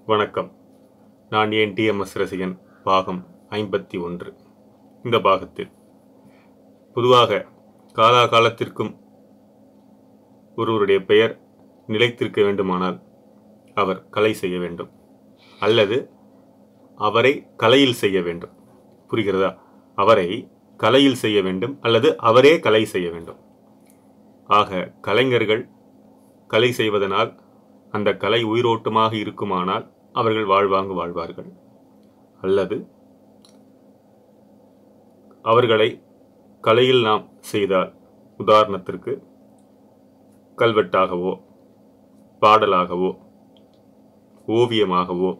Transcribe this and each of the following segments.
வணக்கம் நான் ஏன் டிஎம்எஸ் ரசிகன் பாகம் ஐம்பத்தி ஒன்று இந்த பாகத்தில் பொதுவாக காலாகாலத்திற்கும் ஒருவருடைய பெயர் நிலைத்திருக்க வேண்டுமானால் அவர் கலை செய்ய வேண்டும் அல்லது அவரை கலையில் செய்ய வேண்டும் புரிகிறதா அவரை கலையில் செய்ய வேண்டும் அல்லது அவரே கலை செய்ய வேண்டும் ஆக கலைஞர்கள் கலை செய்வதனால் அந்த கலை உயிரோட்டமாக இருக்குமானால் அவர்கள் வாழ்வாங்கு வாழ்வார்கள் அல்லது அவர்களை கலையில் நாம் செய்தால் உதாரணத்திற்கு கல்வெட்டாகவோ பாடலாகவோ ஓவியமாகவோ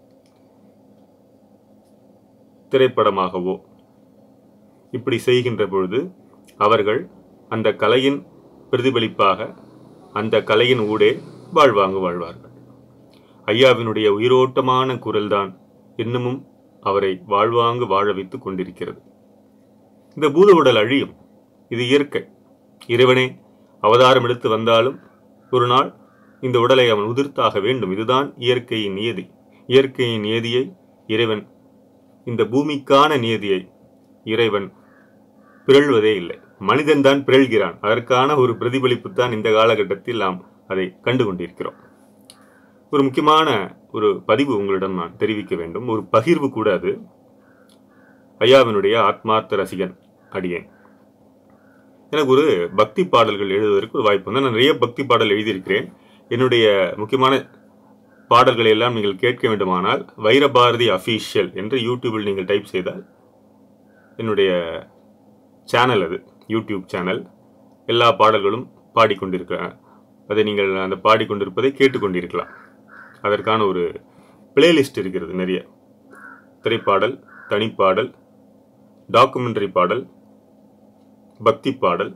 திரைப்படமாகவோ இப்படி செய்கின்ற பொழுது அவர்கள் அந்த கலையின் பிரதிபலிப்பாக அந்த கலையின் ஊடே வாழ்வாங்கு வாழ்வார்கள் ஐயாவினுடைய உயிரோட்டமான குரல்தான் இன்னமும் அவரை வாழ்வாங்கு வாழ வைத்துக் கொண்டிருக்கிறது இந்த பூத உடல் அழியும் இது இயற்கை இறைவனே அவதாரம் எடுத்து வந்தாலும் ஒரு நாள் இந்த உடலை அவன் உதிர்த்தாக வேண்டும் இதுதான் இயற்கையின் நியதி இயற்கையின் நியதியை இறைவன் இந்த பூமிக்கான நியதியை இறைவன் பிறழ்வதே இல்லை மனிதன்தான் பிறழ்கிறான் அதற்கான ஒரு பிரதிபலிப்பு தான் இந்த காலகட்டத்தில் நாம் அதை கண்டு கொண்டிருக்கிறோம் ஒரு முக்கியமான ஒரு பதிவு உங்களிடம் நான் தெரிவிக்க வேண்டும் ஒரு பகிர்வு கூட அது ஐயாவினுடைய ஆத்மார்த்த ரசிகன் அடியேன் எனக்கு ஒரு பக்தி பாடல்கள் எழுதுவதற்கு ஒரு வாய்ப்பு வந்து நான் நிறைய பக்தி பாடல் எழுதியிருக்கிறேன் என்னுடைய முக்கியமான பாடல்களை எல்லாம் நீங்கள் கேட்க வேண்டுமானால் வைரபாரதி அஃபீஷியல் என்று யூடியூபில் நீங்கள் டைப் செய்தால் என்னுடைய சேனல் அது யூடியூப் சேனல் எல்லா பாடல்களும் பாடிக்கொண்டிருக்க அதை நீங்கள் அந்த பாடிக்கொண்டிருப்பதை கேட்டுக்கொண்டிருக்கலாம் அதற்கான ஒரு பிளேலிஸ்ட் இருக்கிறது நிறைய திரைப்பாடல் தனிப்பாடல் டாக்குமெண்டரி பாடல் பக்தி பாடல்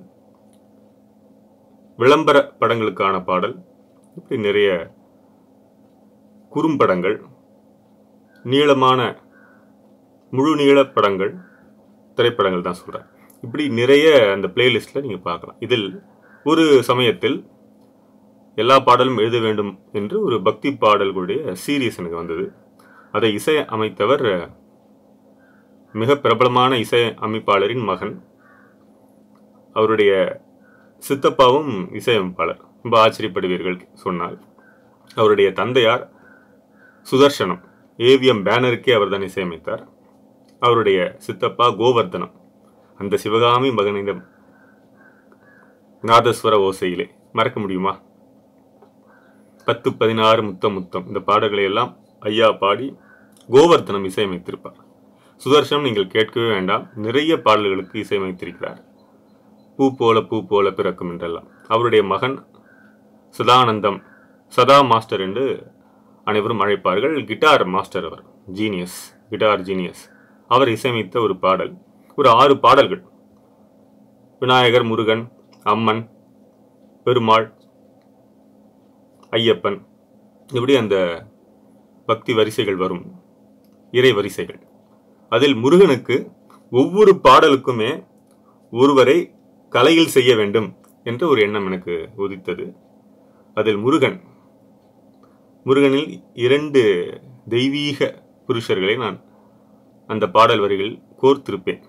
விளம்பர படங்களுக்கான பாடல் இப்படி நிறைய குறும்படங்கள் நீளமான முழு நீள படங்கள் திரைப்படங்கள் தான் சொல்கிறேன் இப்படி நிறைய அந்த பிளேலிஸ்ட்டில் நீங்கள் பார்க்கலாம் இதில் ஒரு சமயத்தில் எல்லா பாடலும் எழுத வேண்டும் என்று ஒரு பக்தி பாடல்களுடைய சீரியஸ் எனக்கு வந்தது அதை இசை அமைத்தவர் மிக பிரபலமான இசை அமைப்பாளரின் மகன் அவருடைய சித்தப்பாவும் இசையமைப்பாளர் ரொம்ப ஆச்சரியப்படுவீர்கள் சொன்னால் அவருடைய தந்தையார் சுதர்சனம் ஏவிஎம் பேனருக்கே அவர் தான் இசையமைத்தார் அவருடைய சித்தப்பா கோவர்தனம் அந்த சிவகாமி மகனிடம் நாதஸ்வர ஓசையிலே மறக்க முடியுமா பத்து பதினாறு முத்தம் முத்தம் இந்த பாடல்களை எல்லாம் ஐயா பாடி கோவர்தனம் இசையமைத்திருப்பார் சுதர்சனம் நீங்கள் கேட்கவே வேண்டாம் நிறைய பாடல்களுக்கு இசையமைத்திருக்கிறார் பூ போல பூ போல பிறக்கும் என்றெல்லாம் அவருடைய மகன் சதானந்தம் சதா மாஸ்டர் என்று அனைவரும் அழைப்பார்கள் கிட்டார் மாஸ்டர் அவர் ஜீனியஸ் கிட்டார் ஜீனியஸ் அவர் இசையமைத்த ஒரு பாடல் ஒரு ஆறு பாடல்கள் விநாயகர் முருகன் அம்மன் பெருமாள் ஐயப்பன் இப்படி அந்த பக்தி வரிசைகள் வரும் இறை வரிசைகள் அதில் முருகனுக்கு ஒவ்வொரு பாடலுக்குமே ஒருவரை கலையில் செய்ய வேண்டும் என்ற ஒரு எண்ணம் எனக்கு உதித்தது அதில் முருகன் முருகனில் இரண்டு தெய்வீக புருஷர்களை நான் அந்த பாடல் வரிகளில் கோர்த்திருப்பேன்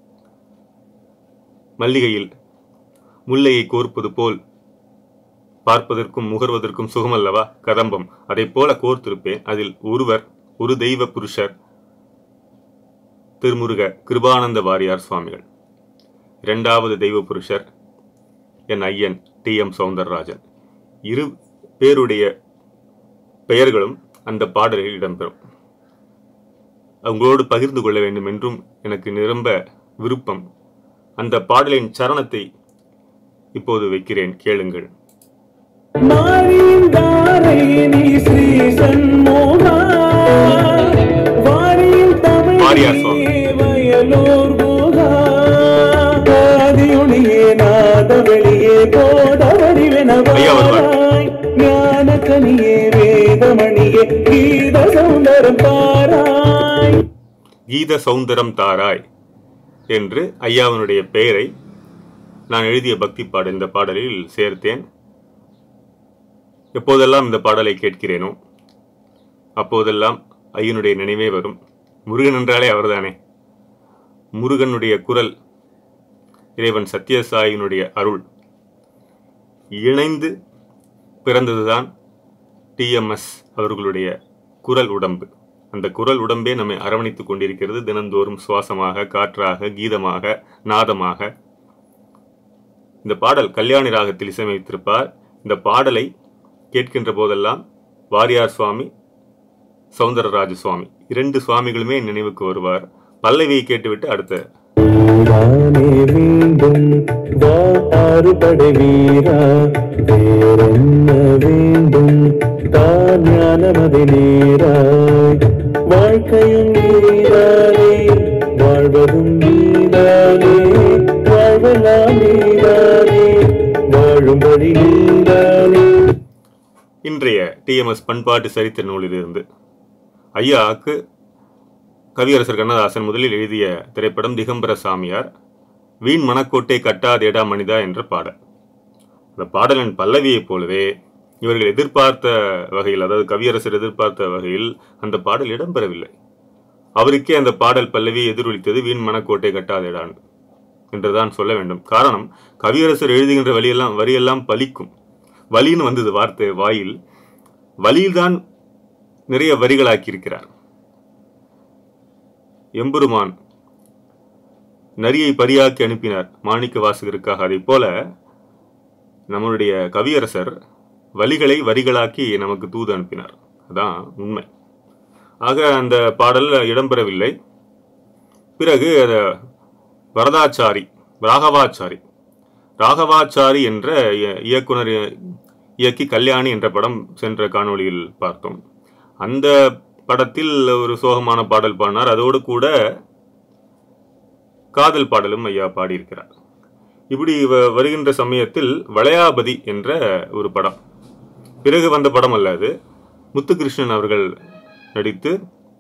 மல்லிகையில் முல்லையை கோர்ப்பது போல் பார்ப்பதற்கும் முகர்வதற்கும் சுகமல்லவா கதம்பம் அதை போல கோர்த்திருப்பேன் அதில் ஒருவர் ஒரு தெய்வ புருஷர் திருமுருக கிருபானந்த வாரியார் சுவாமிகள் இரண்டாவது தெய்வ புருஷர் என் ஐயன் டி எம் சவுந்தரராஜன் இரு பேருடைய பெயர்களும் அந்த பாடலில் இடம்பெறும் அவங்களோடு பகிர்ந்து கொள்ள வேண்டும் என்றும் எனக்கு நிரம்ப விருப்பம் அந்த பாடலின் சரணத்தை இப்போது வைக்கிறேன் கேளுங்கள் மாறிந்தாரை நீ ஸ்ரீ சண்முகா வாரியில் வாரியார் சுவாமி. தமிழ் வயலூர் குகா ஆதியொளியே நாத வெளியே போத ஐயா வருவார். வடிவெனவாய் ஞான கனியே வேதமணியே கீத சௌந்தரம் பாராய் கீத சௌந்தரம் தாராய் என்று ஐயாவினுடைய பெயரை நான் எழுதிய பக்தி பாடல் இந்த பாடலில் சேர்த்தேன் எப்போதெல்லாம் இந்த பாடலை கேட்கிறேனோ அப்போதெல்லாம் ஐயனுடைய நினைவே வரும் முருகன் என்றாலே அவர்தானே முருகனுடைய குரல் இறைவன் சத்யசாயினுடைய அருள் இணைந்து பிறந்ததுதான் டிஎம்எஸ் அவர்களுடைய குரல் உடம்பு அந்த குரல் உடம்பே நம்மை அரவணைத்துக் கொண்டிருக்கிறது தினந்தோறும் சுவாசமாக காற்றாக கீதமாக நாதமாக இந்த பாடல் கல்யாணி ராகத்தில் இசையமைத்திருப்பார் இந்த பாடலை கேட்கின்ற போதெல்லாம் வாரியார் சுவாமி சௌந்தரராஜ சுவாமி இரண்டு சுவாமிகளுமே நினைவுக்கு வருவார் பல்லவியை கேட்டுவிட்டு அடுத்த தானே வேண்டும் வா ஆறுபடை வீரா வேறென்ன வேண்டும் தான் ஞானமதை நீராய் வாழ்க்கையும் நீதானே வாழ்வதும் நீதானே வாழ்வெல்லாம் நீதானே வாழும் வழி நீதானே இன்றைய டிஎம்எஸ் பண்பாட்டு சரித்திர நூலிலிருந்து ஐயாவுக்கு கவியரசர் கண்ணதாசன் முதலில் எழுதிய திரைப்படம் திகம்பர சாமியார் வீண் மணக்கோட்டை கட்டாதேடா மனிதா என்ற பாடல் அந்த பாடலின் பல்லவியைப் போலவே இவர்கள் எதிர்பார்த்த வகையில் அதாவது கவியரசர் எதிர்பார்த்த வகையில் அந்த பாடல் இடம்பெறவில்லை அவருக்கே அந்த பாடல் பல்லவி எதிரொலித்தது வீண் மணக்கோட்டை கட்டாதேடான் என்றுதான் சொல்ல வேண்டும் காரணம் கவியரசர் எழுதுகின்ற வழியெல்லாம் வரியெல்லாம் பலிக்கும் வலின்னு வந்தது வார்த்தை வாயில் வலியில்தான் நிறைய வரிகளாக்கி இருக்கிறார் எம்பெருமான் நரியை பரியாக்கி அனுப்பினார் மாணிக்க வாசகருக்காக அதை போல நம்மளுடைய கவியரசர் வலிகளை வரிகளாக்கி நமக்கு தூது அனுப்பினார் அதான் உண்மை ஆக அந்த பாடல் இடம்பெறவில்லை பிறகு அத வரதாச்சாரி ராகவாச்சாரி ராகவாச்சாரி என்ற இய- இயக்குனர் இயக்கி கல்யாணி என்ற படம் சென்ற காணொளியில் பார்த்தோம் அந்த படத்தில் ஒரு சோகமான பாடல் பாடினார் அதோடு கூட காதல் பாடலும் ஐயா பாடியிருக்கிறார் இப்படி வ- வருகின்ற சமயத்தில் வளையாபதி என்ற ஒரு படம் பிறகு வந்த படம் அல்ல அது முத்துகிருஷ்ணன் அவர்கள் நடித்து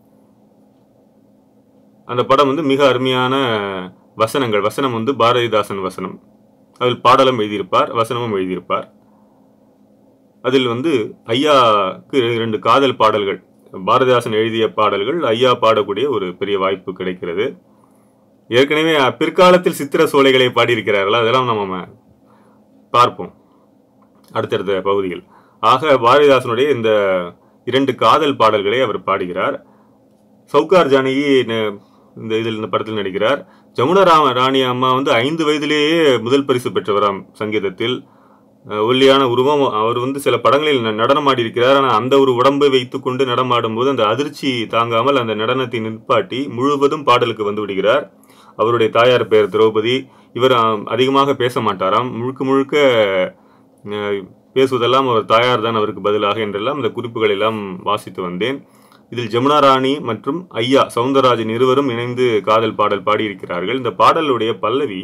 அந்த படம் வந்து மிக அருமையான வசனங்கள் வசனம் வந்து பாரதிதாசன் வசனம் அதில் பாடலும் எழுதியிருப்பார் வசனமும் எழுதியிருப்பார் அதில் வந்து ஐயாக்கு இரண்டு காதல் பாடல்கள் பாரதிதாசன் எழுதிய பாடல்கள் ஐயா பாடக்கூடிய ஒரு பெரிய வாய்ப்பு கிடைக்கிறது ஏற்கனவே பிற்காலத்தில் சித்திர சோலைகளை பாடியிருக்கிறார்கள் அதெல்லாம் நம்ம பார்ப்போம் அடுத்தடுத்த பகுதியில் ஆக பாரதிதாசனுடைய இந்த இரண்டு காதல் பாடல்களை அவர் பாடுகிறார் சவுகார் ஜானகி ந- இந்த இதில் இந்த படத்தில் நடிக்கிறார் ஜமுனா ராம ராணி அம்மா வந்து ஐந்து வயதிலேயே முதல் பரிசு பெற்றவராம் சங்கீதத்தில் அஹ் ஒல்லியான உருவம் அவர் வந்து சில படங்களில் ந- நடனம் ஆடியிருக்கிறார் ஆனால் அந்த ஒரு உடம்பை வைத்துக்கொண்டு நடமாடும் போது அந்த அதிர்ச்சி தாங்காமல் அந்த நடனத்தை நிற்பாட்டி முழுவதும் பாடலுக்கு வந்து விடுகிறார் அவருடைய தாயார் பெயர் திரௌபதி இவர் ஆம், அதிகமாக பேச மாட்டாராம் முழுக்க முழுக்க அஹ், பேசுவதெல்லாம் அவர் தாயார் தான் அவருக்கு பதிலாக என்றெல்லாம் இந்த குறிப்புகள் எல்லாம் வாசித்து வந்தேன் இதில் ஜமுனா ராணி மற்றும் ஐயா சவுந்தரராஜன் இருவரும் இணைந்து காதல் பாடல் பாடியிருக்கிறார்கள் இந்த பாடலுடைய பல்லவி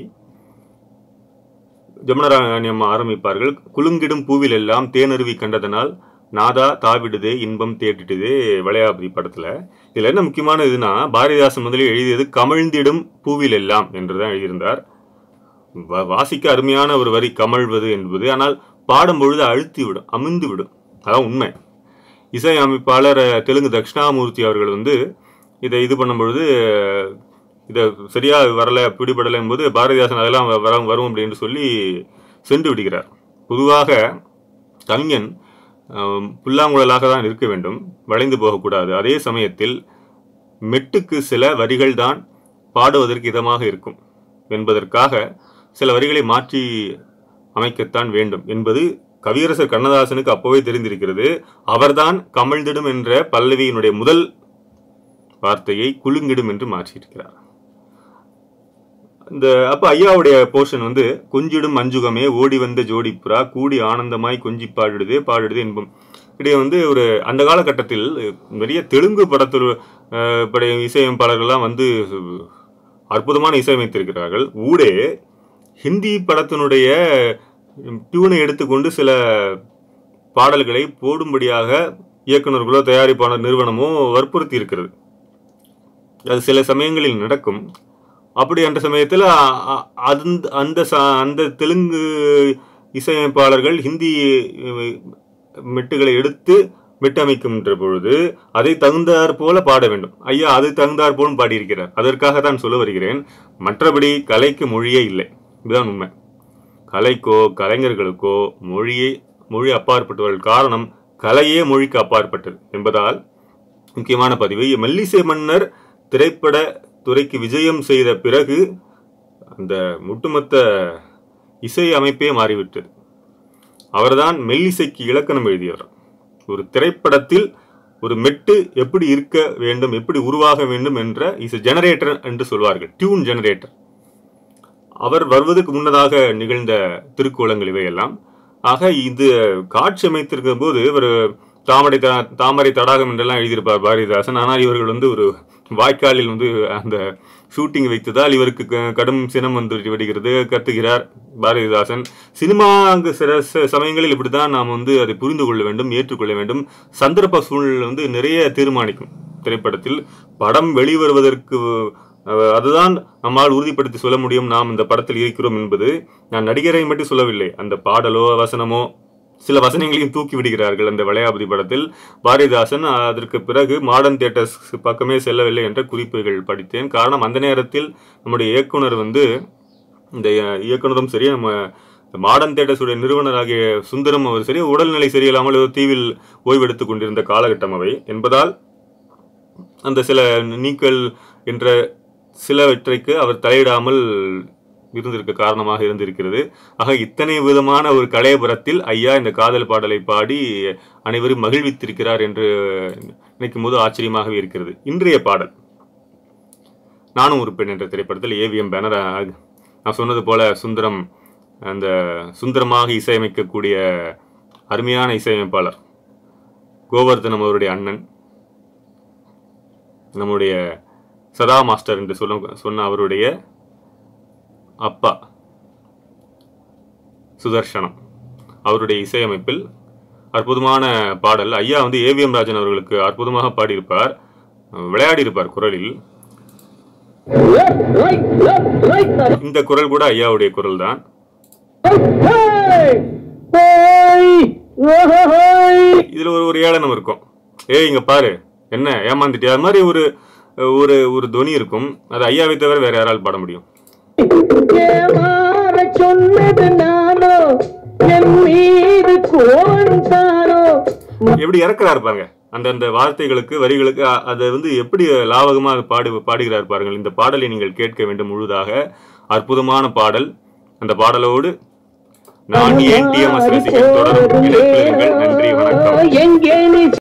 ஜமுனா ராணி அம்மா ஆரம்பிப்பார்கள் குலுங்கிடும் பூவில் எல்லாம் தேனருவி கண்டதனால் நாதா தாவிடுதே இன்பம் தேடிடுதே வளையாபதி படத்துல இதுல என்ன முக்கியமான இதுனா பாரதிதாசன் முதலில் எழுதியது கமழ்ந்திடும் பூவில் எல்லாம் என்றுதான் எழுதியிருந்தார் வா- வாசிக்க அருமையான ஒரு வரி கமழ்வது என்பது ஆனால் பாடும் பொழுது அழுத்தி விடும் அமிழ்ந்து விடும் அதான் உண்மை இசை அமைப்பாளர் அஹ், தெலுங்கு தட்சிணாமூர்த்தி அவர்கள் வந்து இதை இது பண்ணும் பொழுது அஹ், இதை சரியா வரல பிடிபடலை என்பது பாரதிதாசன் அதெல்லாம் வ- வரும் வரும் அப்படின்னு சொல்லி சென்று விடுகிறார் பொதுவாக கவிஞன் அஹ், புல்லாங்குழலாக தான் இருக்க வேண்டும் வளைந்து போகக்கூடாது அதே சமயத்தில் மெட்டுக்கு சில வரிகள் தான் பாடுவதற்கு இதமாக இருக்கும் என்பதற்காக சில வரிகளை மாற்றி அமைக்கத்தான் வேண்டும் என்பது கவியரசர் கண்ணதாசனுக்கு அப்போவே தெரிந்திருக்கிறது அவர்தான் கமழ்ந்திடும் என்ற பல்லவியினுடைய முதல் வார்த்தையை குலுங்கிடும் என்று மாற்றியிருக்கிறார் இந்த அப்ப ஐயாவுடைய போர்ஷன் வந்து கொஞ்சிடும் மஞ்சுகமே ஓடி வந்த ஜோடி புறா கூடி ஆனந்தமாய் கொஞ்சி பாடுடுதே பாடுடுதே என்பம் இடையே வந்து ஒரு அந்த காலகட்டத்தில் நிறைய தெலுங்கு படத்தில் அஹ், படைய இசையமைப்பாளர்கள்லாம் வந்து அற்புதமான இசையமைத்திருக்கிறார்கள் ஊடே ஹிந்தி படத்தினுடைய டியூனை எடுத்துக்கொண்டு சில பாடல்களை போடும்படியாக இயக்குனர்களோ தயாரிப்பாளர் நிறுவனமோ வற்புறுத்தி இருக்கிறது அது சில சமயங்களில் நடக்கும் அப்படி அந்த சமயத்தில் அந்த அந்த ச- அந்த தெலுங்கு இசையமைப்பாளர்கள் ஹிந்தி அஹ், மெட்டுகளை எடுத்து மெட்டமைக்கின்ற பொழுது அதை தகுந்தாற் போல பாட வேண்டும் ஐயா அது தகுந்தாற் போலும் பாடியிருக்கிறார் அதற்காக தான் சொல்ல வருகிறேன் மற்றபடி கலைக்கு மொழியே இல்லை இதுதான் உண்மை கலைக்கோ கலைஞர்களுக்கோ மொழியே மொழி அப்பாற்பட்டவர்கள் காரணம் கலையே மொழிக்கு அப்பாற்பட்டது என்பதால் முக்கியமான பதிவு மெல்லிசை மன்னர் திரைப்பட துறைக்கு விஜயம் செய்த பிறகு அந்த ஒட்டுமொத்த இசை அமைப்பே மாறிவிட்டது அவர்தான் மெல்லிசைக்கு இலக்கணம் எழுதியவர் ஒரு திரைப்படத்தில் ஒரு மெட்டு எப்படி இருக்க வேண்டும் எப்படி உருவாக வேண்டும் என்ற இஸ் ஜெனரேட்டர் என்று சொல்வார்கள் டியூன் ஜெனரேட்டர் அவர் வருவதற்கு முன்னதாக நிகழ்ந்த திருக்கோலங்கள் இவையெல்லாம் ஆக இது காட்சி அமைத்திருக்கிற போது இவர் தாமரை த- தாமரை தடாகம் என்றெல்லாம் எழுதியிருப்பார் பாரதிதாசன் ஆனால் இவர்கள் வந்து ஒரு வாய்க்காலில் வந்து அந்த ஷூட்டிங் வைத்ததால் இவருக்கு க- கடும் சினம் வந்து விடுகிறது கத்துகிறார் பாரதிதாசன் சினிமா அங்கு சில ச- சமயங்களில் இப்படித்தான் நாம் வந்து அதை புரிந்து கொள்ள வேண்டும் ஏற்றுக்கொள்ள வேண்டும் சந்தர்ப்ப சூழ்நிலை வந்து நிறைய தீர்மானிக்கும் திரைப்படத்தில் படம் வெளிவருவதற்கு அஹ், அதுதான் நம்மால் உறுதிப்படுத்தி சொல்ல முடியும் நாம் இந்த படத்தில் இருக்கிறோம் என்பது நான் நடிகரை மட்டும் சொல்லவில்லை அந்த பாடலோ வசனமோ சில வசனங்களையும் தூக்கி விடுகிறார்கள் அந்த வளையாபதி படத்தில் பாரதிதாசன் அதற்கு பிறகு மாடர்ன் தியேட்டர்ஸ் பக்கமே செல்லவில்லை என்ற குறிப்புகள் படித்தேன் காரணம் அந்த நேரத்தில் நம்முடைய இயக்குனர் வந்து இந்த அஹ், இயக்குனரும் சரி நம்ம மாடர்ன் தியேட்டர்ஸுடைய நிறுவனராகிய சுந்தரம் அவர் சரி உடல்நிலை சரியில்லாமல் ஏதோ தீவில் ஓய்வெடுத்துக் கொண்டிருந்த காலகட்டம் அவை என்பதால் அந்த சில நீக்கல் என்ற சிலவற்றைக்கு அவர் தலையிடாமல் இருந்திருக்க காரணமாக இருந்திருக்கிறது ஆக இத்தனை விதமான ஒரு கலையபுரத்தில் ஐயா இந்த காதல் பாடலை பாடி அனைவரும் மகிழ்வித்திருக்கிறார் என்று நினைக்கும் போது ஆச்சரியமாகவே இருக்கிறது இன்றைய பாடல் நானும் ஒரு பெண் என்ற திரைப்படத்தில் ஏவிஎம் பேனர் நான் சொன்னது போல சுந்தரம் அந்த சுந்தரமாக இசையமைக்கக்கூடிய அருமையான இசையமைப்பாளர் கோவர்தனம் அவருடைய அண்ணன் நம்முடைய சதா மாஸ்டர் என்று சொல்ல சொன்ன அவருடைய அப்பா சுதர்சனம் அவருடைய இசையமைப்பில் அற்புதமான பாடல் ஐயா வந்து ஏவிஎம் ராஜன் அவர்களுக்கு அற்புதமாக பாடியிருப்பார் விளையாடி இருப்பார் குரலில் Left, right, left, right, left. இந்த குரல் கூட ஐயாவுடைய குரல் தான் Hey! Hey! Hey! இதுல ஒரு ஒரு ஏளனம் இருக்கும் ஏய் இங்க பாரு என்ன ஏமாந்துட்டியா அது மாதிரி ஒரு ஒரு ஒரு துணி இருக்கும் அது ஐயாவை தவிர வேற யாரால் பாட முடியும் ஏமாற சொன்னது நானோ என் மீது கோவம் தானோ எப்படி இறக்குறாரு பாருங்க அந்த அந்த வார்த்தைகளுக்கு வரிகளுக்கு அ- அதை வந்து எப்படி லாவகமா பாடு பாடுகிறார் பாருங்கள் இந்த பாடலை நீங்கள் கேட்க வேண்டும் முழுதாக அற்புதமான பாடல் அந்த பாடலோடு நான் ஏன் டிஎம்எஸ் ரசிகன் தொடரும் இணைப்பில் இருங்கள் நன்றி வணக்கம் எங்கே நீ